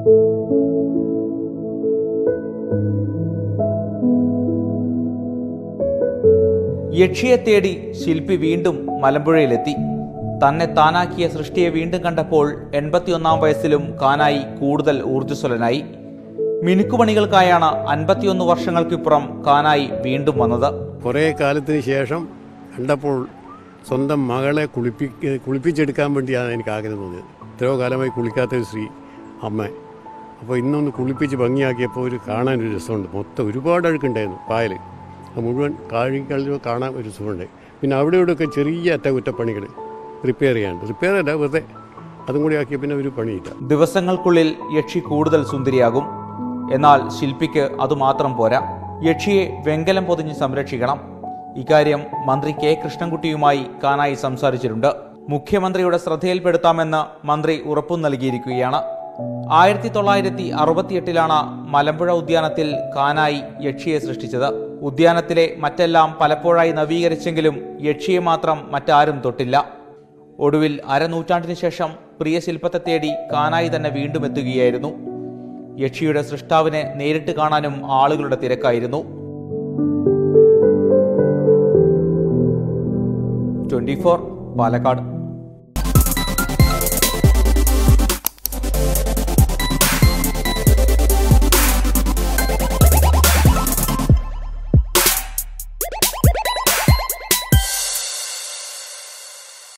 യക്ഷിയെ തേടി ശില്പി വീണ്ടും മലമ്പുഴയിലെത്തി തന്നെ താനാക്കിയ സൃഷ്ടിയെ വീണ്ടും കണ്ടപ്പോൾ എൺപത്തിയൊന്നാം വയസ്സിലും കാനായി കൂടുതൽ ഊർജ്ജസ്വലനായി മിനുക്കുപണികൾക്കായാണ് അൻപത്തിയൊന്ന് വർഷങ്ങൾക്കിപ്പുറം കാനായി വീണ്ടും വന്നത് കുറേ കാലത്തിന് ശേഷം കണ്ടപ്പോൾ സ്വന്തം മകളെ കുളിപ്പി കുളിപ്പിച്ചെടുക്കാൻ വേണ്ടിയാണ് എനിക്ക് ആഗ്രഹം തോന്നിയത് എത്രയോ കാലമായി കുളിക്കാത്ത ഒരു സ്ത്രീ അമ്മ അപ്പോൾ ഇന്നൊന്ന് കുളിപ്പിച്ച് ഭംഗിയാക്കിയപ്പോൾ ഒരു കാണാൻ ഒരു രസമുണ്ട് മൊത്തം ഒരുപാട് അഴുക്കുണ്ടായിരുന്നു പായൽ അത് മുഴുവൻ കാഴിക്കളിൽ കാണാൻ ഒരു സുഖമുണ്ട് പിന്നെ അവിടെ ഇവിടെയൊക്കെ ചെറിയ അറ്റകുറ്റപ്പണികൾ റിപ്പയർ ചെയ്യാണ്ട് റിപ്പയർ അല്ല വെറുതെ അതും കൂടി ആക്കിയ പിന്നെ ഒരു പണിയില്ല ദിവസങ്ങൾക്കുള്ളിൽ യക്ഷി കൂടുതൽ സുന്ദരിയാകും എന്നാൽ ശില്പിക്ക് അതുമാത്രം പോരാ യക്ഷിയെ വെങ്കലം പൊതിഞ്ഞ് സംരക്ഷിക്കണം ഇക്കാര്യം മന്ത്രി കെ കൃഷ്ണൻകുട്ടിയുമായി കാനായി സംസാരിച്ചിട്ടുണ്ട് മുഖ്യമന്ത്രിയുടെ ശ്രദ്ധയിൽപ്പെടുത്താമെന്ന് മന്ത്രി ഉറപ്പും നൽകിയിരിക്കുകയാണ് ആയിരത്തി തൊള്ളായിരത്തി അറുപത്തിയെട്ടിലാണ് മലമ്പുഴ ഉദ്യാനത്തിൽ കാനായി യക്ഷിയെ സൃഷ്ടിച്ചത് ഉദ്യാനത്തിലെ മറ്റെല്ലാം പലപ്പോഴായി നവീകരിച്ചെങ്കിലും യക്ഷിയെ മാത്രം മറ്റാരും തൊട്ടില്ല ഒടുവിൽ അരനൂറ്റാണ്ടിന് ശേഷം പ്രിയ ശില്പത്തെ തേടി കാനായി തന്നെ വീണ്ടും എത്തുകയായിരുന്നു യക്ഷിയുടെ സൃഷ്ടാവിനെ നേരിട്ട് കാണാനും ആളുകളുടെ തിരക്കായിരുന്നു ട്വന്റി പാലക്കാട്